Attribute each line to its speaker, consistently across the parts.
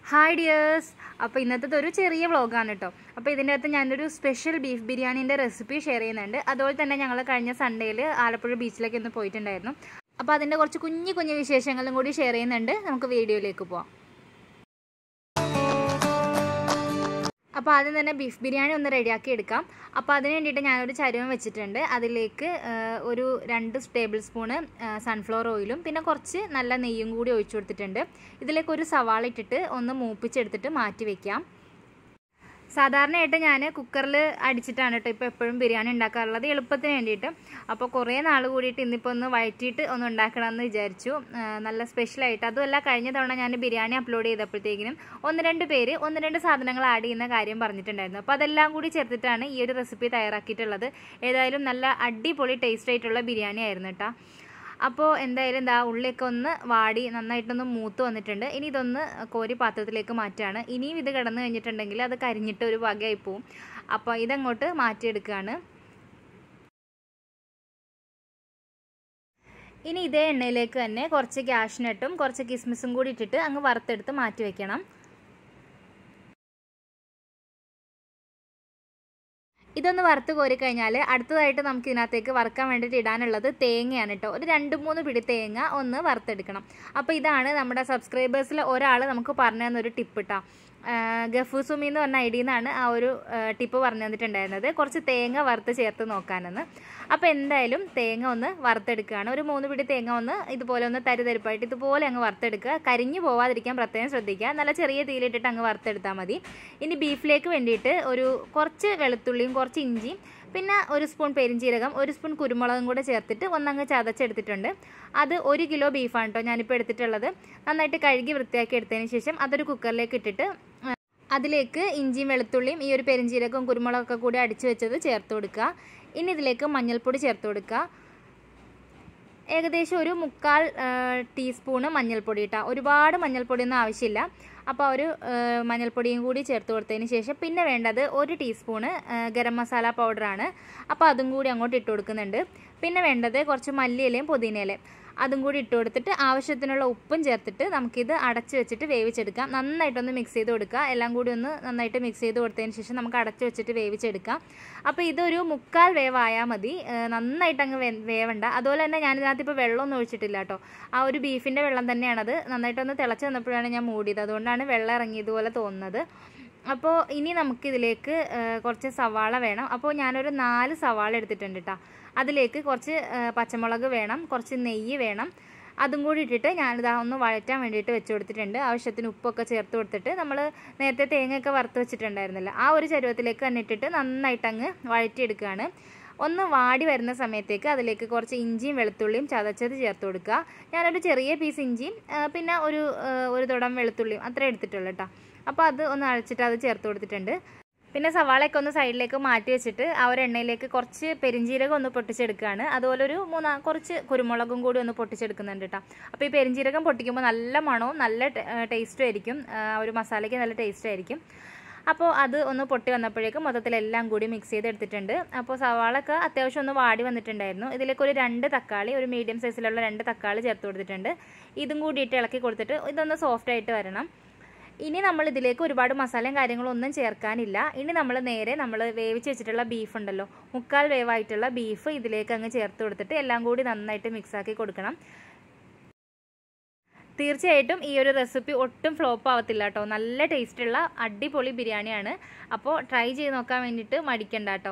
Speaker 1: hi dears അപ്പോൾ ഇന്നത്തെ ഒരു ചെറിയ വ്ളോഗാണ് കേട്ടോ അപ്പോൾ ഇതിൻ്റെ അകത്ത് ഞാനൊരു സ്പെഷ്യൽ ബീഫ് ബിരിയാണീൻ്റെ റെസിപ്പി ഷെയർ ചെയ്യുന്നുണ്ട് അതുപോലെ തന്നെ ഞങ്ങൾ കഴിഞ്ഞ സൺഡേയിൽ ആലപ്പുഴ ബീച്ചിലേക്ക് ഒന്ന് പോയിട്ടുണ്ടായിരുന്നു അപ്പോൾ അതിൻ്റെ കുറച്ച് കുഞ്ഞു കുഞ്ഞു വിശേഷങ്ങളും കൂടി ഷെയർ ചെയ്യുന്നുണ്ട് നമുക്ക് വീഡിയോയിലേക്ക് പോവാം അപ്പോൾ ആദ്യം തന്നെ ബീഫ് ബിരിയാണി ഒന്ന് റെഡിയാക്കി എടുക്കാം അപ്പോൾ അതിന് വേണ്ടിയിട്ട് ഞാനൊരു ചരുവം വെച്ചിട്ടുണ്ട് അതിലേക്ക് ഒരു രണ്ട് ടേബിൾ സ്പൂണ് സൺഫ്ലവർ ഓയിലും പിന്നെ കുറച്ച് നല്ല നെയ്യും കൂടി ഒഴിച്ചു കൊടുത്തിട്ടുണ്ട് ഇതിലേക്ക് ഒരു സവാള ഇട്ടിട്ട് ഒന്ന് മൂപ്പിച്ചെടുത്തിട്ട് മാറ്റി വെക്കാം സാധാരണയായിട്ട് ഞാൻ കുക്കറിൽ അടിച്ചിട്ടാണ് കേട്ടോ ഇപ്പോൾ എപ്പോഴും ബിരിയാണി ഉണ്ടാക്കാറുള്ളത് എളുപ്പത്തിന് വേണ്ടിയിട്ട് അപ്പോൾ കുറേ നാൾ കൂടിയിട്ട് ഇന്നിപ്പോൾ ഒന്ന് വഴറ്റിയിട്ട് ഒന്ന് ഉണ്ടാക്കണമെന്ന് വിചാരിച്ചു നല്ല സ്പെഷ്യലായിട്ട് അതുമല്ല കഴിഞ്ഞ തവണ ഞാൻ ബിരിയാണി അപ്ലോഡ് ചെയ്തപ്പോഴത്തേക്കിനും ഒന്ന് രണ്ട് പേര് ഒന്ന് രണ്ട് സാധനങ്ങൾ ആഡ് ചെയ്യുന്ന കാര്യം പറഞ്ഞിട്ടുണ്ടായിരുന്നു അപ്പോൾ അതെല്ലാം കൂടി ചേർത്തിട്ടാണ് ഈ ഒരു റെസിപ്പി തയ്യാറാക്കിയിട്ടുള്ളത് ഏതായാലും നല്ല അടിപൊളി ടേസ്റ്റ് ആയിട്ടുള്ള ബിരിയാണി ആയിരുന്നു കേട്ടോ അപ്പോൾ എന്തായാലും എന്താ ഉള്ളിയൊക്കെ ഒന്ന് വാടി നന്നായിട്ടൊന്ന് മൂത്ത് വന്നിട്ടുണ്ട് ഇനി ഇതൊന്ന് കോരി പാത്രത്തിലേക്ക് മാറ്റുകയാണ് ഇനിയും ഇത് കിടന്നു കഴിഞ്ഞിട്ടുണ്ടെങ്കിൽ അത് കരിഞ്ഞിട്ട് ഒരു വകയായി പോവും അപ്പോൾ ഇതങ്ങോട്ട് മാറ്റിയെടുക്കുകയാണ് ഇനി ഇതേ എണ്ണയിലേക്ക് തന്നെ കുറച്ച് ക്യാഷ്നട്ടും കുറച്ച് കിസ്മിസും കൂടി ഇട്ടിട്ട് അങ്ങ് വറുത്തെടുത്ത് മാറ്റി വെക്കണം ഇതൊന്ന് വറുത്ത് കോരി കഴിഞ്ഞാൽ അടുത്തതായിട്ട് നമുക്ക് ഇതിനകത്തേക്ക് വറുക്കാൻ വേണ്ടിയിട്ട് ഇടാനുള്ളത് തേങ്ങയാണ് കേട്ടോ ഒരു രണ്ട് മൂന്ന് പിടി തേങ്ങ ഒന്ന് വറുത്തെടുക്കണം അപ്പോൾ ഇതാണ് നമ്മുടെ സബ്സ്ക്രൈബേഴ്സിൽ ഒരാൾ നമുക്ക് പറഞ്ഞു തന്നൊരു ടിപ്പ് കേട്ടോ ഗഫു സുമി എന്ന് പറഞ്ഞ ഐ ഡിയിൽ നിന്നാണ് ആ ഒരു ടിപ്പ് പറഞ്ഞു തന്നിട്ടുണ്ടായിരുന്നത് കുറച്ച് തേങ്ങ വറുത്ത് ചേർത്ത് നോക്കാനെന്ന് അപ്പോൾ എന്തായാലും തേങ്ങ ഒന്ന് വറുത്തെടുക്കുകയാണ് ഒരു മൂന്ന് പിടി തേങ്ങ ഒന്ന് ഇതുപോലെ ഒന്ന് തരിതരിപ്പായിട്ട് ഇതുപോലെ അങ്ങ് വറുത്തെടുക്കുക കരിഞ്ഞു പോവാതിരിക്കാൻ പ്രത്യേകം ശ്രദ്ധിക്കുക നല്ല ചെറിയ തീയിലിട്ടിട്ട് അങ്ങ് വറുത്തെടുത്താൽ മതി ഇനി ബീഫിലേക്ക് വേണ്ടിയിട്ട് ഒരു കുറച്ച് വെളുത്തുള്ളിയും കുറച്ച് ഇഞ്ചിയും പിന്നെ ഒരു സ്പൂൺ പെരിഞ്ചീരകം ഒരു സ്പൂൺ കുരുമുളകും കൂടെ ചേർത്തിട്ട് ഒന്നങ്ങ് ചതച്ചെടുത്തിട്ടുണ്ട് അത് ഒരു കിലോ ബീഫാണ് കേട്ടോ ഞാനിപ്പോൾ എടുത്തിട്ടുള്ളത് നന്നായിട്ട് കഴുകി വൃത്തിയാക്കി എടുത്തതിന് ശേഷം അതൊരു കുക്കറിലേക്ക് ഇട്ടിട്ട് അതിലേക്ക് ഇഞ്ചിയും വെളുത്തുള്ളിയും ഈ ഒരു പെരിഞ്ചീരകവും കുരുമുളകൊക്കെ കൂടി അടിച്ചു വെച്ചത് ചേർത്ത് കൊടുക്കുക ഇനി ഇതിലേക്ക് മഞ്ഞൾപ്പൊടി ചേർത്ത് കൊടുക്കുക ഏകദേശം ഒരു മുക്കാൽ ടീസ്പൂണ് മഞ്ഞൾപ്പൊടി ഇട്ടാൽ ഒരുപാട് മഞ്ഞൾപ്പൊടിയൊന്നും ആവശ്യമില്ല അപ്പോൾ ഒരു മഞ്ഞൾപ്പൊടിയും കൂടി ചേർത്ത് കൊടുത്തതിന് ശേഷം പിന്നെ വേണ്ടത് ഒരു ടീസ്പൂണ് ഗരം മസാല പൗഡറാണ് അപ്പോൾ അതും കൂടി അങ്ങോട്ട് ഇട്ട് കൊടുക്കുന്നുണ്ട് പിന്നെ വേണ്ടത് കുറച്ച് മല്ലിയിലയും പുതിനയിലയും അതും കൂടി ഇട്ട് കൊടുത്തിട്ട് ആവശ്യത്തിനുള്ള ഉപ്പും ചേർത്തിട്ട് നമുക്കിത് അടച്ച് വെച്ചിട്ട് വേവിച്ചെടുക്കാം നന്നായിട്ടൊന്ന് മിക്സ് ചെയ്ത് കൊടുക്കുക എല്ലാം കൂടി ഒന്ന് നന്നായിട്ട് മിക്സ് ചെയ്ത് കൊടുത്തതിന് ശേഷം നമുക്ക് അടച്ച് വെച്ചിട്ട് വേവിച്ചെടുക്കാം അപ്പോൾ ഇതൊരു മുക്കാൽ വേവായാൽ മതി നന്നായിട്ട് അങ്ങ് വേവണ്ട അതുപോലെ തന്നെ ഞാനിതിനകത്ത് ഇപ്പോൾ വെള്ളമൊന്നും ഒഴിച്ചിട്ടില്ല കേട്ടോ ആ ഒരു ബീഫിൻ്റെ വെള്ളം തന്നെയാണത് നന്നായിട്ടൊന്ന് തിളച്ച് വന്നപ്പോഴാണ് ഞാൻ മൂടിയത് അതുകൊണ്ടാണ് വെള്ളം ഇറങ്ങിയതുപോലെ തോന്നുന്നത് അപ്പോൾ ഇനി നമുക്കിതിലേക്ക് കുറച്ച് സവാള വേണം അപ്പോൾ ഞാനൊരു നാല് സവാള എടുത്തിട്ടുണ്ട് കേട്ടോ അതിലേക്ക് കുറച്ച് പച്ചമുളക് വേണം കുറച്ച് നെയ്യ് വേണം അതും കൂടി ഇട്ടിട്ട് ഞാനിതാ ഒന്ന് വഴറ്റാൻ വേണ്ടിയിട്ട് വെച്ച് കൊടുത്തിട്ടുണ്ട് ആവശ്യത്തിന് ഉപ്പൊക്കെ ചേർത്ത് കൊടുത്തിട്ട് നമ്മൾ നേരത്തെ തേങ്ങയൊക്കെ വറുത്ത് വെച്ചിട്ടുണ്ടായിരുന്നില്ല ആ ഒരു ചരുവത്തിലേക്ക് തന്നെ ഇട്ടിട്ട് നന്നായിട്ട് അങ്ങ് വഴറ്റിയെടുക്കുകയാണ് ഒന്ന് വാടി വരുന്ന സമയത്തേക്ക് അതിലേക്ക് കുറച്ച് ഇഞ്ചിയും വെളുത്തുള്ളിയും ചതച്ചത് ചേർത്ത് കൊടുക്കുക ഞാനൊരു ചെറിയ പീസ് ഇഞ്ചിയും പിന്നെ ഒരു ഒരു തുടം വെളുത്തുള്ളിയും അത്ര എടുത്തിട്ടുള്ളൂ കേട്ടോ അപ്പോൾ അത് ഒന്ന് അഴച്ചിട്ട് അത് ചേർത്ത് കൊടുത്തിട്ടുണ്ട് പിന്നെ സവാളയൊക്കെ ഒന്ന് സൈഡിലേക്ക് മാറ്റി വെച്ചിട്ട് ആ ഒരു എണ്ണയിലേക്ക് കുറച്ച് പെരിഞ്ചീരകം ഒന്ന് പൊട്ടിച്ചെടുക്കുകയാണ് അതുപോലെ ഒരു മൂന്നാ കുറച്ച് കുരുമുളകും കൂടി ഒന്ന് പൊട്ടിച്ചെടുക്കുന്നുണ്ട് കേട്ടോ അപ്പോൾ ഈ പെരിഞ്ചീരകം പൊട്ടിക്കുമ്പോൾ നല്ല മണവും നല്ല ടേസ്റ്റും ആയിരിക്കും ഒരു മസാലയ്ക്ക് നല്ല ടേസ്റ്റ് ആയിരിക്കും അപ്പോൾ അത് ഒന്ന് പൊട്ടി വന്നപ്പോഴേക്കും മൊത്തത്തിലെല്ലാം കൂടി മിക്സ് ചെയ്തെടുത്തിട്ടുണ്ട് അപ്പോൾ സവാളൊക്കെ അത്യാവശ്യം ഒന്ന് വാടി വന്നിട്ടുണ്ടായിരുന്നു ഇതിലേക്ക് ഒരു രണ്ട് തക്കാളി ഒരു മീഡിയം സൈസിലുള്ള രണ്ട് തക്കാളി ചേർത്ത് കൊടുത്തിട്ടുണ്ട് ഇതും കൂടിയിട്ട് ഇളക്കി കൊടുത്തിട്ട് ഇതൊന്ന് സോഫ്റ്റ് ആയിട്ട് വരണം ഇനി നമ്മൾ ഇതിലേക്ക് ഒരുപാട് മസാലയും കാര്യങ്ങളും ഒന്നും ചേർക്കാനില്ല ഇനി നമ്മൾ നേരെ നമ്മൾ വേവിച്ച് വെച്ചിട്ടുള്ള ബീഫ് ഉണ്ടല്ലോ മുക്കാൽ വേവായിട്ടുള്ള ബീഫ് ഇതിലേക്ക് അങ്ങ് ചേർത്ത് കൊടുത്തിട്ട് എല്ലാം കൂടി നന്നായിട്ട് മിക്സാക്കി കൊടുക്കണം തീർച്ചയായിട്ടും ഈ ഒരു റെസിപ്പി ഒട്ടും ഫ്ലോപ്പ് ആവത്തില്ല കേട്ടോ നല്ല ടേസ്റ്റുള്ള അടിപൊളി ബിരിയാണിയാണ് അപ്പോൾ ട്രൈ ചെയ്ത് നോക്കാൻ വേണ്ടിയിട്ട് മടിക്കണ്ട കേട്ടോ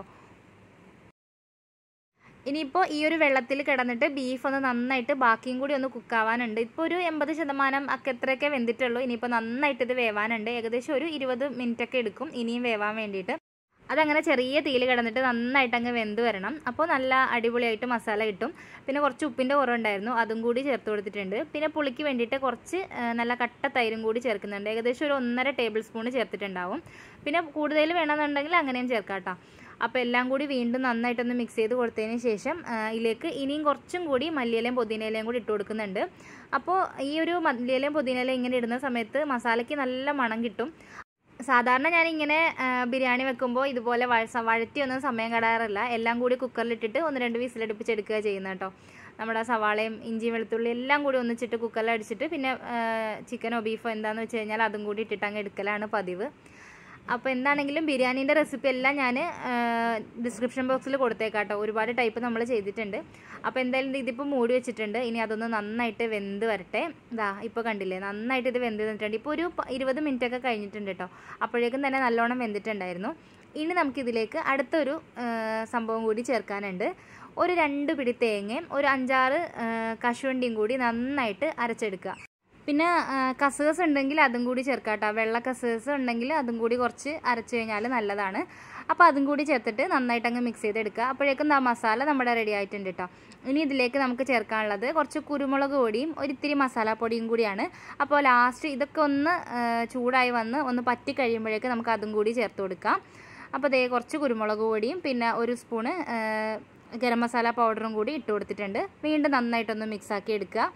Speaker 1: ഇനിയിപ്പോൾ ഈ ഒരു വെള്ളത്തിൽ കിടന്നിട്ട് ബീഫ് ഒന്ന് നന്നായിട്ട് ബാക്കിയും കൂടി ഒന്ന് കുക്കാവാനുണ്ട് ഇപ്പോൾ ഒരു എൺപത് ശതമാനം ഒക്കെ എത്രയൊക്കെ വെന്തിട്ടുള്ളൂ ഇനിയിപ്പോൾ നന്നായിട്ട് ഇത് വേവാനുണ്ട് ഏകദേശം ഒരു ഇരുപത് മിനിറ്റ് ഒക്കെ എടുക്കും ഇനിയും വേവാൻ വേണ്ടിയിട്ട് അതങ്ങനെ ചെറിയ തീയിൽ കിടന്നിട്ട് നന്നായിട്ട് അങ്ങ് വെന്ത് വരണം അപ്പോൾ നല്ല അടിപൊളിയായിട്ട് മസാല കിട്ടും പിന്നെ കുറച്ച് ഉപ്പിൻ്റെ കുറവുണ്ടായിരുന്നു അതും കൂടി ചേർത്ത് കൊടുത്തിട്ടുണ്ട് പിന്നെ പുളിക്ക് വേണ്ടിയിട്ട് കുറച്ച് നല്ല കട്ട തൈരും കൂടി ചേർക്കുന്നുണ്ട് ഏകദേശം ഒരു ഒന്നര ടേബിൾ സ്പൂൺ ചേർത്തിട്ടുണ്ടാവും പിന്നെ കൂടുതൽ വേണമെന്നുണ്ടെങ്കിൽ അങ്ങനെയും ചേർക്കാം കേട്ടോ അപ്പോൾ എല്ലാം കൂടി വീണ്ടും നന്നായിട്ടൊന്ന് മിക്സ് ചെയ്ത് കൊടുത്തതിന് ശേഷം ഇതിലേക്ക് ഇനിയും കുറച്ചും കൂടി മല്ലിയിലയും പുതിനയിലയും കൂടി ഇട്ട് കൊടുക്കുന്നുണ്ട് അപ്പോൾ ഈ ഒരു മല്ലിയിലയും പുതിനയിലയും ഇങ്ങനെ ഇടുന്ന സമയത്ത് മസാലയ്ക്ക് നല്ല മണം കിട്ടും സാധാരണ ഞാനിങ്ങനെ ബിരിയാണി വെക്കുമ്പോൾ ഇതുപോലെ വഴ വഴറ്റിയൊന്നും സമയം കടാറില്ല എല്ലാം കൂടി കുക്കറിലിട്ടിട്ട് ഒന്ന് രണ്ട് വിസിലടുപ്പിച്ചെടുക്കുക ചെയ്യുന്നത് കേട്ടോ നമ്മുടെ സവാളയും ഇഞ്ചിയും വെളുത്തുള്ളി എല്ലാം കൂടി ഒന്നിച്ചിട്ട് കുക്കറിൽ അടിച്ചിട്ട് പിന്നെ ചിക്കനോ ബീഫോ എന്താണെന്ന് വെച്ച് കഴിഞ്ഞാൽ അതും കൂടി ഇട്ടിട്ട് അങ്ങ് എടുക്കലാണ് പതിവ് അപ്പോൾ എന്താണെങ്കിലും ബിരിയാണീൻ്റെ റെസിപ്പി എല്ലാം ഞാൻ ഡിസ്ക്രിപ്ഷൻ ബോക്സിൽ കൊടുത്തേക്കാട്ടോ ഒരുപാട് ടൈപ്പ് നമ്മൾ ചെയ്തിട്ടുണ്ട് അപ്പോൾ എന്തായാലും ഇതിപ്പോൾ മൂടി വെച്ചിട്ടുണ്ട് ഇനി അതൊന്ന് നന്നായിട്ട് വെന്ത് വരട്ടെ ഇതാ ഇപ്പോൾ കണ്ടില്ലേ നന്നായിട്ട് ഇത് വെന്ത് നിന്നിട്ടുണ്ട് ഇപ്പോൾ ഒരു ഇരുപത് മിനിറ്റ് ഒക്കെ കഴിഞ്ഞിട്ടുണ്ട് കേട്ടോ അപ്പോഴേക്കും തന്നെ നല്ലോണം വെന്തിട്ടുണ്ടായിരുന്നു ഇനി നമുക്കിതിലേക്ക് അടുത്തൊരു സംഭവം കൂടി ചേർക്കാനുണ്ട് ഒരു രണ്ട് പിടി തേങ്ങയും ഒരു അഞ്ചാറ് കശുവണ്ടിയും കൂടി നന്നായിട്ട് അരച്ചെടുക്കുക പിന്നെ കസേഴ്സ് ഉണ്ടെങ്കിൽ അതും കൂടി ചേർക്കാട്ടോ വെള്ള കസേഴ്സ് ഉണ്ടെങ്കിൽ അതും കൂടി കുറച്ച് അരച്ച് കഴിഞ്ഞാൽ നല്ലതാണ് അപ്പോൾ അതും കൂടി ചേർത്തിട്ട് നന്നായിട്ട് അങ്ങ് മിക്സ് ചെയ്തെടുക്കുക അപ്പോഴേക്കും ആ മസാല നമ്മുടെ റെഡി ആയിട്ടുണ്ട് കേട്ടോ ഇനി ഇതിലേക്ക് നമുക്ക് ചേർക്കാനുള്ളത് കുറച്ച് കുരുമുളക് പൊടിയും ഒരിത്തിരി മസാലപ്പൊടിയും കൂടിയാണ് അപ്പോൾ ലാസ്റ്റ് ഇതൊക്കെ ഒന്ന് ചൂടായി വന്ന് ഒന്ന് പറ്റി കഴിയുമ്പോഴേക്ക് നമുക്ക് അതും കൂടി ചേർത്ത് കൊടുക്കാം അപ്പോൾ ദേ കുറച്ച് കുരുമുളക് പൊടിയും പിന്നെ ഒരു സ്പൂണ് ഗരം മസാല പൗഡറും കൂടി ഇട്ട് കൊടുത്തിട്ടുണ്ട് വീണ്ടും നന്നായിട്ടൊന്ന് മിക്സാക്കി എടുക്കുക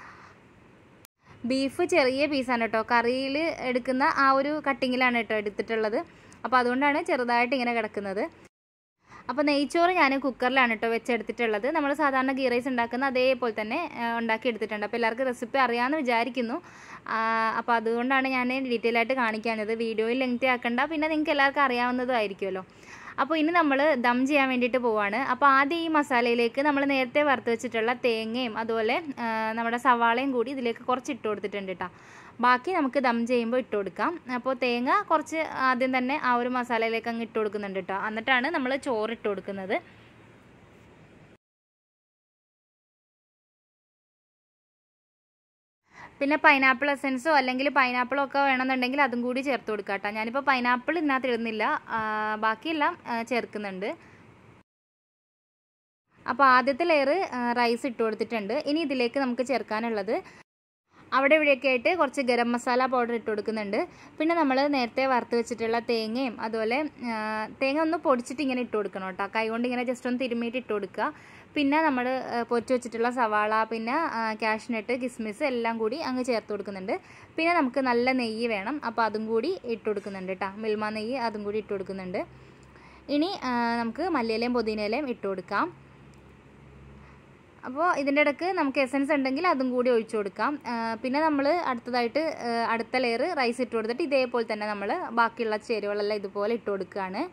Speaker 1: ബീഫ് ചെറിയ പീസാണ് കേട്ടോ കറിയിൽ എടുക്കുന്ന ആ ഒരു കട്ടിങ്ങിലാണ് കേട്ടോ എടുത്തിട്ടുള്ളത് അപ്പോൾ അതുകൊണ്ടാണ് ചെറുതായിട്ട് ഇങ്ങനെ കിടക്കുന്നത് അപ്പോൾ നെയ്ച്ചോറ് ഞാൻ കുക്കറിലാണ് കേട്ടോ വെച്ചെടുത്തിട്ടുള്ളത് നമ്മൾ സാധാരണ ഗീ റൈസ് ഉണ്ടാക്കുന്ന അതേപോലെ തന്നെ ഉണ്ടാക്കി എടുത്തിട്ടുണ്ട് അപ്പോൾ എല്ലാവർക്കും റെസിപ്പി അറിയാമെന്ന് വിചാരിക്കുന്നു അപ്പോൾ അതുകൊണ്ടാണ് ഞാൻ ഡീറ്റെയിൽ ആയിട്ട് കാണിക്കാഞ്ഞത് വീഡിയോയിൽ ലെങ്തി ആക്കണ്ട പിന്നെ നിങ്ങൾക്ക് എല്ലാവർക്കും അറിയാവുന്നതും ആയിരിക്കുമല്ലോ അപ്പോൾ ഇനി നമ്മൾ ദം ചെയ്യാൻ വേണ്ടിയിട്ട് പോവാണ് അപ്പോൾ ആദ്യം ഈ മസാലയിലേക്ക് നമ്മൾ നേരത്തെ വറുത്ത് വെച്ചിട്ടുള്ള തേങ്ങയും അതുപോലെ നമ്മുടെ സവാളയും കൂടി ഇതിലേക്ക് കുറച്ച് ഇട്ട് കൊടുത്തിട്ടുണ്ട് കേട്ടോ ബാക്കി നമുക്ക് ദം ചെയ്യുമ്പോൾ ഇട്ട് കൊടുക്കാം അപ്പോൾ തേങ്ങ കുറച്ച് ആദ്യം തന്നെ ആ ഒരു മസാലയിലേക്ക് അങ്ങ് ഇട്ട് കൊടുക്കുന്നുണ്ട് കേട്ടോ എന്നിട്ടാണ് നമ്മൾ ചോറ് ഇട്ട് കൊടുക്കുന്നത് പിന്നെ പൈനാപ്പിൾ എസൻസോ അല്ലെങ്കിൽ പൈനാപ്പിളോ ഒക്കെ വേണമെന്നുണ്ടെങ്കിൽ അതും കൂടി ചേർത്ത് കൊടുക്കാം കേട്ടോ ഞാനിപ്പോൾ പൈനാപ്പിൾ ഇതിനകത്ത് ഇടുന്നില്ല ബാക്കിയെല്ലാം ചേർക്കുന്നുണ്ട് അപ്പോൾ ആദ്യത്തെ ലെയർ റൈസ് ഇട്ട് കൊടുത്തിട്ടുണ്ട് ഇനി ഇതിലേക്ക് നമുക്ക് ചേർക്കാനുള്ളത് അവിടെ ഇവിടെയൊക്കെ ആയിട്ട് കുറച്ച് ഗരം മസാല പൗഡർ ഇട്ട് കൊടുക്കുന്നുണ്ട് പിന്നെ നമ്മൾ നേരത്തെ വറുത്ത് വെച്ചിട്ടുള്ള തേങ്ങയും അതുപോലെ തേങ്ങ ഒന്ന് പൊടിച്ചിട്ട് ഇങ്ങനെ ഇട്ട് കൊടുക്കണം കേട്ടോ കൈ കൊണ്ട് ഇങ്ങനെ ജസ്റ്റ് ഒന്ന് തിരുമ്മിയിട്ട് ഇട്ട് കൊടുക്കുക പിന്നെ നമ്മൾ പൊരിച്ച് വെച്ചിട്ടുള്ള സവാള പിന്നെ കാഷ്നട്ട് കിസ്മിസ് എല്ലാം കൂടി അങ്ങ് ചേർത്ത് കൊടുക്കുന്നുണ്ട് പിന്നെ നമുക്ക് നല്ല നെയ്യ് വേണം അപ്പോൾ അതും കൂടി ഇട്ട് കൊടുക്കുന്നുണ്ട് കേട്ടോ മിൽമ നെയ്യ് അതും കൂടി ഇട്ട് കൊടുക്കുന്നുണ്ട് ഇനി നമുക്ക് മല്ലിയിലയും പുതിനയിലയും ഇട്ട് കൊടുക്കാം അപ്പോൾ ഇതിൻ്റെ ഇടയ്ക്ക് നമുക്ക് എസൻസ് ഉണ്ടെങ്കിൽ അതും കൂടി ഒഴിച്ചു കൊടുക്കാം പിന്നെ നമ്മൾ അടുത്തതായിട്ട് അടുത്ത ലെയർ റൈസ് ഇട്ട് കൊടുത്തിട്ട് ഇതേപോലെ തന്നെ നമ്മൾ ബാക്കിയുള്ള ചേരുവകളെല്ലാം ഇതുപോലെ ഇട്ട് കൊടുക്കുകയാണ്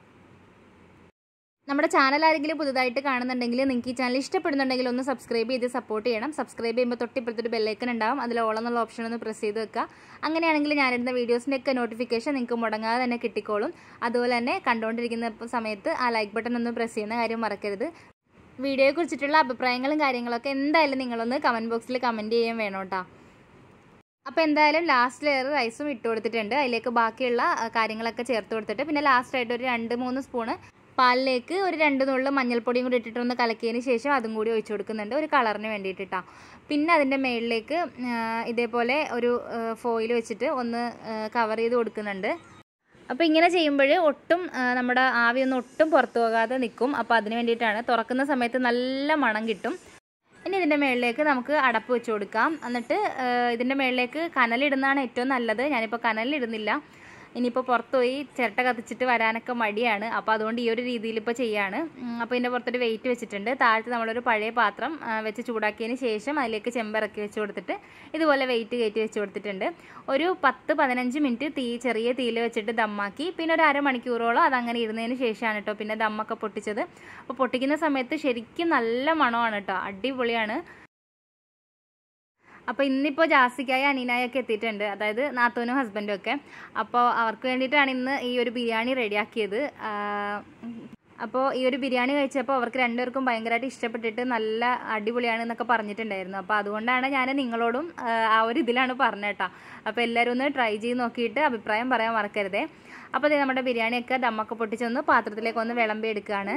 Speaker 1: നമ്മുടെ ചാനൽ ആരെങ്കിലും പുതുതായിട്ട് കാണുന്നുണ്ടെങ്കിൽ നിങ്ങൾക്ക് ഈ ചാനൽ ഇഷ്ടപ്പെടുന്നുണ്ടെങ്കിൽ ഒന്ന് സബ്സ്ക്രൈബ് ചെയ്ത് സപ്പോർട്ട് ചെയ്യണം സബ്സ്ക്രൈബ് ചെയ്യുമ്പോൾ തൊട്ടിപ്പുറത്തൊരു ബെല്ലൈക്കൻ ഉണ്ടാവും അതിൽ ഓൾ എന്നുള്ള ഓപ്ഷൻ ഒന്ന് പ്രസ് ചെയ്ത് വെക്കുക അങ്ങനെയാണെങ്കിൽ ഞാനിടുന്ന വീഡിയോസിൻ്റെ ഒക്കെ നോട്ടിഫിക്കേഷൻ നിങ്ങൾക്ക് മുടങ്ങാതെ തന്നെ കിട്ടിക്കോളും അതുപോലെ തന്നെ കണ്ടുകൊണ്ടിരിക്കുന്ന സമയത്ത് ആ ലൈക്ക് ബട്ടൺ ഒന്ന് പ്രസ് ചെയ്യുന്ന കാര്യം മറക്കരുത് വീഡിയോയെ കുറിച്ചിട്ടുള്ള അഭിപ്രായങ്ങളും കാര്യങ്ങളൊക്കെ എന്തായാലും നിങ്ങളൊന്ന് കമൻറ്റ് ബോക്സിൽ കമൻറ്റ് ചെയ്യാൻ വേണം കേട്ടോ അപ്പോൾ എന്തായാലും ലാസ്റ്റ് ലെയർ റൈസും ഇട്ട് കൊടുത്തിട്ടുണ്ട് അതിലേക്ക് ബാക്കിയുള്ള കാര്യങ്ങളൊക്കെ ചേർത്ത് കൊടുത്തിട്ട് പിന്നെ ലാസ്റ്റായിട്ട് ഒരു രണ്ട് മൂന്ന് സ്പൂണ് പാലിലേക്ക് ഒരു രണ്ട് നുള്ളു മഞ്ഞൾപ്പൊടിയും കൂടി ഇട്ടിട്ട് ഒന്ന് കലക്കിയതിന് ശേഷം അതും കൂടി ഒഴിച്ചു കൊടുക്കുന്നുണ്ട് ഒരു കളറിന് വേണ്ടിയിട്ടാണ് പിന്നെ അതിൻ്റെ മേളിലേക്ക് ഇതേപോലെ ഒരു ഫോയിൽ വെച്ചിട്ട് ഒന്ന് കവർ ചെയ്ത് കൊടുക്കുന്നുണ്ട് അപ്പോൾ ഇങ്ങനെ ചെയ്യുമ്പോൾ ഒട്ടും നമ്മുടെ ആവിയൊന്നും ഒട്ടും പുറത്തു പോകാതെ നിൽക്കും അപ്പോൾ അതിന് വേണ്ടിയിട്ടാണ് തുറക്കുന്ന സമയത്ത് നല്ല മണം കിട്ടും ഇനി ഇതിൻ്റെ മുകളിലേക്ക് നമുക്ക് അടപ്പ് വെച്ച് കൊടുക്കാം എന്നിട്ട് ഇതിൻ്റെ മുകളിലേക്ക് കനലിടുന്നതാണ് ഏറ്റവും നല്ലത് ഞാനിപ്പോൾ കനലിടുന്നില്ല ഇനിയിപ്പോൾ പുറത്ത് പോയി ചിരട്ട കത്തിച്ചിട്ട് വരാനൊക്കെ മടിയാണ് അപ്പോൾ അതുകൊണ്ട് ഈ ഒരു രീതിയിൽ ഇപ്പോൾ ചെയ്യാണ് അപ്പോൾ ഇതിൻ്റെ പുറത്തൊരു വെയിറ്റ് വെച്ചിട്ടുണ്ട് താഴത്ത് നമ്മളൊരു പഴയ പാത്രം വെച്ച് ചൂടാക്കിയതിന് ശേഷം അതിലേക്ക് ചെമ്പിറക്കി വെച്ച് കൊടുത്തിട്ട് ഇതുപോലെ വെയിറ്റ് കയറ്റി വെച്ച് കൊടുത്തിട്ടുണ്ട് ഒരു പത്ത് പതിനഞ്ച് മിനിറ്റ് തീ ചെറിയ തീയിൽ വെച്ചിട്ട് ദമ്മാക്കി പിന്നെ ഒരു അരമണിക്കൂറോളം അതങ്ങനെ ഇരുന്നതിന് ശേഷമാണ് കേട്ടോ പിന്നെ ദമ്മൊക്കെ പൊട്ടിച്ചത് അപ്പോൾ പൊട്ടിക്കുന്ന സമയത്ത് ശരിക്കും നല്ല മണമാണ് കേട്ടോ അടിപൊളിയാണ് അപ്പോൾ ഇന്നിപ്പോൾ ജാസിക്കായ അനീനായൊക്കെ എത്തിയിട്ടുണ്ട് അതായത് നാത്തോനും ഹസ്ബൻഡും ഒക്കെ അപ്പോൾ അവർക്ക് വേണ്ടിയിട്ടാണ് ഇന്ന് ഈ ഒരു ബിരിയാണി റെഡിയാക്കിയത് അപ്പോൾ ഈ ഒരു ബിരിയാണി കഴിച്ചപ്പോൾ അവർക്ക് രണ്ടുപേർക്കും ഭയങ്കരമായിട്ട് ഇഷ്ടപ്പെട്ടിട്ട് നല്ല അടിപൊളിയാണ് എന്നൊക്കെ പറഞ്ഞിട്ടുണ്ടായിരുന്നു അപ്പോൾ അതുകൊണ്ടാണ് ഞാൻ നിങ്ങളോടും ആ ഒരു ഇതിലാണ് പറഞ്ഞേട്ടാ അപ്പോൾ എല്ലാവരും ഒന്ന് ട്രൈ ചെയ്ത് നോക്കിയിട്ട് അഭിപ്രായം പറയാൻ മറക്കരുതേ അപ്പോൾ നമ്മുടെ ബിരിയാണിയൊക്കെ ദമ്മൊക്കെ പൊട്ടിച്ചൊന്ന് പാത്രത്തിലേക്ക് ഒന്ന് വിളമ്പി എടുക്കുകയാണ്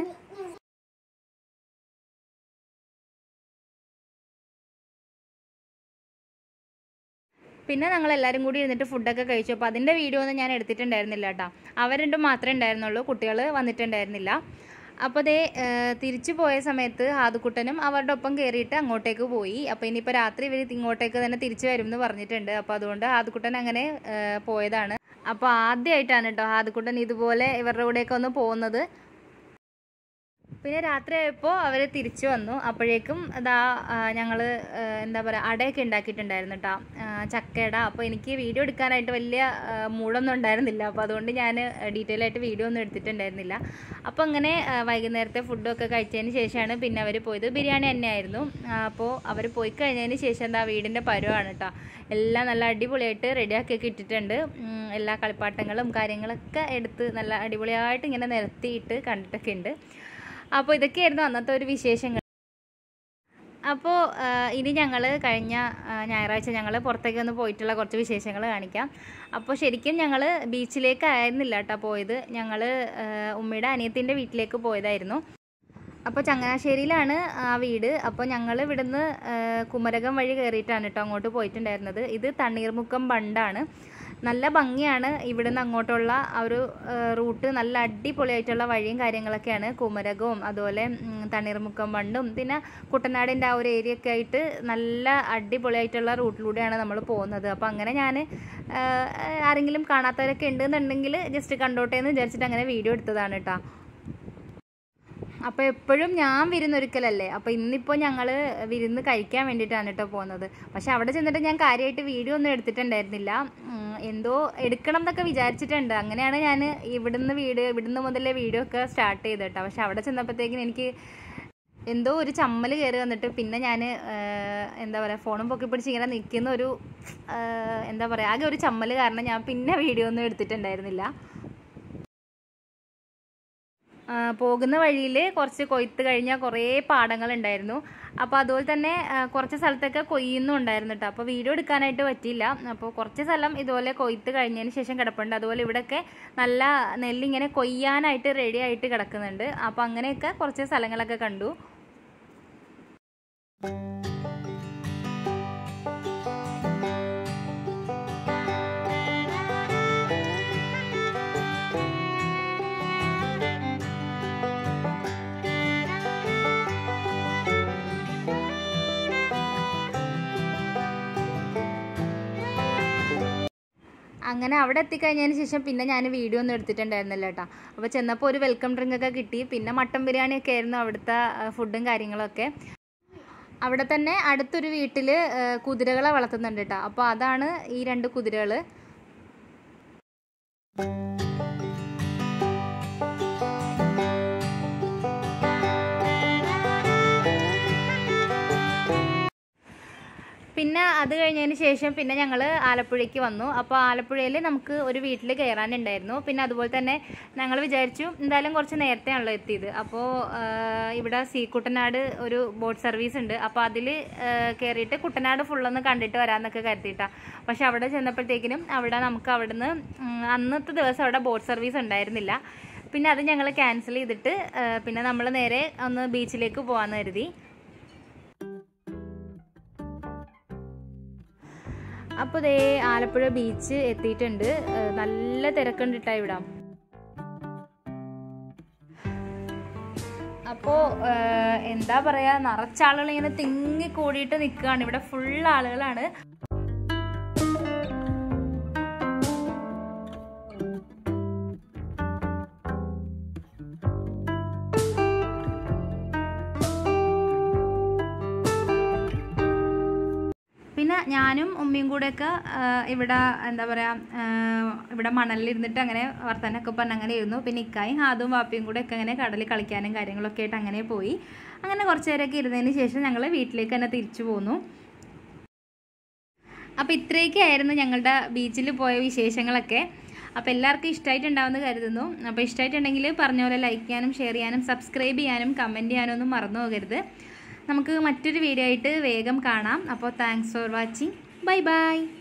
Speaker 1: പിന്നെ ഞങ്ങൾ എല്ലാവരും കൂടി ഇരുന്നിട്ട് ഫുഡൊക്കെ കഴിച്ചു അപ്പോൾ അതിൻ്റെ വീഡിയോ ഒന്നും ഞാൻ എടുത്തിട്ടുണ്ടായിരുന്നില്ല കേട്ടോ അവർ രണ്ടും മാത്രമേ ഉണ്ടായിരുന്നുള്ളൂ കുട്ടികൾ വന്നിട്ടുണ്ടായിരുന്നില്ല അപ്പോൾ ദേ തിരിച്ചു പോയ സമയത്ത് ഹാദുക്കുട്ടനും അവരുടെ ഒപ്പം കയറിയിട്ട് അങ്ങോട്ടേക്ക് പോയി അപ്പോൾ ഇനിയിപ്പോൾ രാത്രി ഇവർ ഇങ്ങോട്ടേക്ക് തന്നെ തിരിച്ചു വരും എന്ന് പറഞ്ഞിട്ടുണ്ട് അപ്പോൾ അതുകൊണ്ട് ഹാദുക്കുട്ടൻ അങ്ങനെ പോയതാണ് അപ്പോൾ ആദ്യമായിട്ടാണ് കേട്ടോ ഹാദുക്കുട്ടൻ ഇതുപോലെ ഇവരുടെ കൂടെയൊക്കെ ഒന്ന് പോകുന്നത് പിന്നെ രാത്രി ആയപ്പോൾ അവർ തിരിച്ചു വന്നു അപ്പോഴേക്കും അതാ ഞങ്ങൾ എന്താ പറയുക അടയൊക്കെ ഉണ്ടാക്കിയിട്ടുണ്ടായിരുന്നു കേട്ടോ ചക്കയുടെ അപ്പോൾ എനിക്ക് വീഡിയോ എടുക്കാനായിട്ട് വലിയ ആ, മൂഡൊന്നും ഉണ്ടായിരുന്നില്ല അപ്പോൾ അതുകൊണ്ട് ഞാൻ ഡീറ്റെയിൽ ആയിട്ട് വീഡിയോ ഒന്നും എടുത്തിട്ടുണ്ടായിരുന്നില്ല അപ്പോൾ അങ്ങനെ ആ, വൈകുന്നേരത്തെ ഫുഡൊക്കെ കഴിച്ചതിന് ശേഷമാണ് പിന്നെ അവർ പോയത് ബിരിയാണി തന്നെയായിരുന്നു ആ, അപ്പോൾ അവർ പോയി കഴിഞ്ഞതിന് ശേഷം എന്താ വീടിൻ്റെ പരുവാണ് കേട്ടോ എല്ലാം നല്ല അടിപൊളിയായിട്ട് റെഡിയാക്കിയൊക്കെ ഇട്ടിട്ടുണ്ട് ഉം, എല്ലാ കളിപ്പാട്ടങ്ങളും കാര്യങ്ങളൊക്കെ എടുത്ത് നല്ല അടിപൊളിയായിട്ട് ഇങ്ങനെ നിരത്തിയിട്ട് കണ്ടിട്ടൊക്കെ ഉണ്ട് അപ്പോൾ ഇതൊക്കെയായിരുന്നു അന്നത്തെ ഒരു വിശേഷങ്ങൾ അപ്പോൾ ഇനി ഞങ്ങൾ കഴിഞ്ഞ ആ, ഞായറാഴ്ച ഞങ്ങൾ പുറത്തേക്ക് ഒന്ന് പോയിട്ടുള്ള കുറച്ച് വിശേഷങ്ങൾ കാണിക്കാം അപ്പോൾ ശരിക്കും ഞങ്ങൾ ബീച്ചിലേക്ക് ആയിരുന്നില്ല കേട്ടോ പോയത് ഞങ്ങൾ ഉമ്മയുടെ അനിയത്തിൻ്റെ വീട്ടിലേക്ക് പോയതായിരുന്നു അപ്പോൾ ചങ്ങനാശ്ശേരിയിലാണ് ആ വീട് അപ്പോൾ ഞങ്ങൾ ഇവിടുന്ന് ആ, കുമരകം വഴി കയറിയിട്ടാണ് കേട്ടോ അങ്ങോട്ട് പോയിട്ടുണ്ടായിരുന്നത് ഇത് തണ്ണീർമുക്കം ബണ്ടാണ് നല്ല ഭംഗിയാണ് ഇവിടുന്ന് അങ്ങോട്ടുള്ള ആ ഒരു ആ, റൂട്ട് നല്ല അടിപൊളിയായിട്ടുള്ള വഴിയും കാര്യങ്ങളൊക്കെയാണ് കുമരകവും അതുപോലെ ഉം, തണ്ണീർമുക്കം ബണ്ടും പിന്നെ കുട്ടനാടിൻ്റെ ആ ഒരു ഏരിയ ഒക്കെ ആയിട്ട് നല്ല അടിപൊളിയായിട്ടുള്ള റൂട്ടിലൂടെയാണ് നമ്മൾ പോകുന്നത് അപ്പോൾ അങ്ങനെ ഞാൻ ആരെങ്കിലും കാണാത്തവരൊക്കെ ഉണ്ടെന്നുണ്ടെങ്കിൽ ജസ്റ്റ് കണ്ടോട്ടെ എന്ന് വിചാരിച്ചിട്ട് അങ്ങനെ വീഡിയോ എടുത്തതാണ് കേട്ടോ അപ്പോൾ എപ്പോഴും ഞാൻ വിരുന്നൊരുക്കലല്ലേ അപ്പോൾ ഇന്നിപ്പോൾ ഞങ്ങൾ വിരുന്ന് കഴിക്കാൻ വേണ്ടിയിട്ടാണ് കേട്ടോ പോകുന്നത് പക്ഷെ അവിടെ ചെന്നിട്ട് ഞാൻ കാര്യമായിട്ട് വീഡിയോ ഒന്നും എടുത്തിട്ടുണ്ടായിരുന്നില്ല ഉം, എന്തോ എടുക്കണം എന്നൊക്കെ വിചാരിച്ചിട്ടുണ്ട് അങ്ങനെയാണ് ഞാൻ ഇവിടുന്ന് വീഡിയോ ഇവിടുന്ന് മുതലേ വീഡിയോ ഒക്കെ സ്റ്റാർട്ട് ചെയ്തത് കേട്ടോ പക്ഷെ അവിടെ ചെന്നപ്പോഴത്തേക്കിനും എനിക്ക് എന്തോ ഒരു ചമ്മൽ കയറി വന്നിട്ട് പിന്നെ ഞാൻ എന്താ പറയുക ഫോണും പൊക്കി പിടിച്ച് ഇങ്ങനെ നിൽക്കുന്ന ഒരു ആ, എന്താ പറയുക ആകെ ഒരു ചമ്മൽ കാരണം ഞാൻ പിന്നെ വീഡിയോ ഒന്നും എടുത്തിട്ടുണ്ടായിരുന്നില്ല ആ, പോകുന്ന വഴിയിൽ കുറച്ച് കൊയ്ത്ത് കഴിഞ്ഞ കുറേ പാടങ്ങൾ ഉണ്ടായിരുന്നു അപ്പോൾ അതുപോലെ തന്നെ ആ, കുറച്ച് സ്ഥലത്തൊക്കെ കൊയ്യുന്നും ഉണ്ടായിരുന്നു കേട്ടോ അപ്പോൾ വീഡിയോ എടുക്കാനായിട്ട് പറ്റിയില്ല അപ്പോൾ കുറച്ച് സ്ഥലം ഇതുപോലെ കൊയ്ത്ത് കഴിഞ്ഞതിന് ശേഷം കിടപ്പുണ്ട് അതുപോലെ ഇവിടെയൊക്കെ നല്ല നെല്ലിങ്ങനെ കൊയ്യാനായിട്ട് റെഡി ആയിട്ട് കിടക്കുന്നുണ്ട് അപ്പോൾ അങ്ങനെയൊക്കെ കുറച്ച് സ്ഥലങ്ങളൊക്കെ കണ്ടു അങ്ങനെ അവിടെ എത്തിക്കഴിഞ്ഞതിന് ശേഷം പിന്നെ ഞാൻ വീഡിയോ ഒന്നും എടുത്തിട്ടുണ്ടായിരുന്നില്ല കേട്ടോ അപ്പോൾ ചെന്നപ്പോൾ ഒരു വെൽക്കം ഡ്രിങ്ക് ഒക്കെ കിട്ടി പിന്നെ മട്ടൻ ബിരിയാണി ഒക്കെ ആയിരുന്നു അവിടുത്തെ ആ, ഫുഡും കാര്യങ്ങളൊക്കെ അവിടെ തന്നെ അടുത്തൊരു വീട്ടിൽ കുതിരകളെ വളർത്തുന്നുണ്ട് കേട്ടോ അപ്പോൾ അതാണ് ഈ രണ്ട് കുതിരകൾ പിന്നെ അത് കഴിഞ്ഞതിന് ശേഷം പിന്നെ ഞങ്ങൾ ആലപ്പുഴയ്ക്ക് വന്നു അപ്പോൾ ആലപ്പുഴയിൽ നമുക്ക് ഒരു വീട്ടിൽ കയറാനുണ്ടായിരുന്നു പിന്നെ അതുപോലെ തന്നെ ഞങ്ങൾ വിചാരിച്ചു എന്തായാലും കുറച്ച് നേരത്തെയാണല്ലോ എത്തിയത് അപ്പോൾ ഇവിടെ സീ കുട്ടനാട് ഒരു ബോട്ട് സർവീസ് ഉണ്ട് അപ്പോൾ അതിൽ കയറിയിട്ട് കുട്ടനാട് ഫുള്ളൊന്ന് കണ്ടിട്ട് വരാമെന്നൊക്കെ കരുതിയിട്ടാണ് പക്ഷെ അവിടെ ചെന്നപ്പോഴത്തേക്കിനും അവിടെ നമുക്ക് അവിടുന്ന് ഉം, അന്നത്തെ ദിവസം അവിടെ ബോട്ട് സർവീസ് ഉണ്ടായിരുന്നില്ല പിന്നെ അത് ഞങ്ങൾ ക്യാൻസൽ ചെയ്തിട്ട് ആ, പിന്നെ നമ്മൾ നേരെ ഒന്ന് ബീച്ചിലേക്ക് പോകാമെന്ന് കരുതി അപ്പോൾ ദേ ആലപ്പുഴ ബീച്ച് എത്തിയിട്ടുണ്ട് ഏഹ് നല്ല തിരക്കുണ്ട് കേട്ടോ ഇവിടെ അപ്പോൾ എന്താ പറയാ നിറച്ച ആളുകൾ ഇങ്ങനെ തിങ്ങി കൂടിയിട്ട് നിൽക്കുകയാണ് ഇവിടെ ഫുൾ ആളുകളാണ് പിന്നെ ഞാനും ഉമ്മയും കൂടെയൊക്കെ ആ, ഇവിടെ എന്താ പറയുക ഇവിടെ മണലിലിരുന്നിട്ട് അങ്ങനെ വർത്തനൊക്കെ പറഞ്ഞ് അങ്ങനെ ഇരുന്നു പിന്നെ ഇക്കായും ഹാദും വാപ്പിയും കൂടെ ഒക്കെ അങ്ങനെ കടലിൽ കളിക്കാനും കാര്യങ്ങളൊക്കെ ആയിട്ട് അങ്ങനെ പോയി അങ്ങനെ കുറച്ച് നേരമൊക്കെ ഇരുന്നതിന് ശേഷം ഞങ്ങൾ വീട്ടിലേക്ക് തന്നെ തിരിച്ചു പോന്നു അപ്പോൾ ഇത്രയൊക്കെയായിരുന്നു ഞങ്ങളുടെ ബീച്ചിൽ പോയ വിശേഷങ്ങളൊക്കെ അപ്പോൾ എല്ലാവർക്കും ഇഷ്ടമായിട്ടുണ്ടാവുമെന്ന് കരുതുന്നു അപ്പോൾ ഇഷ്ടമായിട്ടുണ്ടെങ്കിൽ പറഞ്ഞ പോലെ ലൈക്ക് ചെയ്യാനും ഷെയർ ചെയ്യാനും സബ്സ്ക്രൈബ് ചെയ്യാനും കമൻറ്റ് ചെയ്യാനും ഒന്നും മറന്നു പോകരുത് നമുക്ക് മറ്റൊരു വീഡിയോ ആയിട്ട് വേഗം കാണാം അപ്പോൾ thanks for watching bye by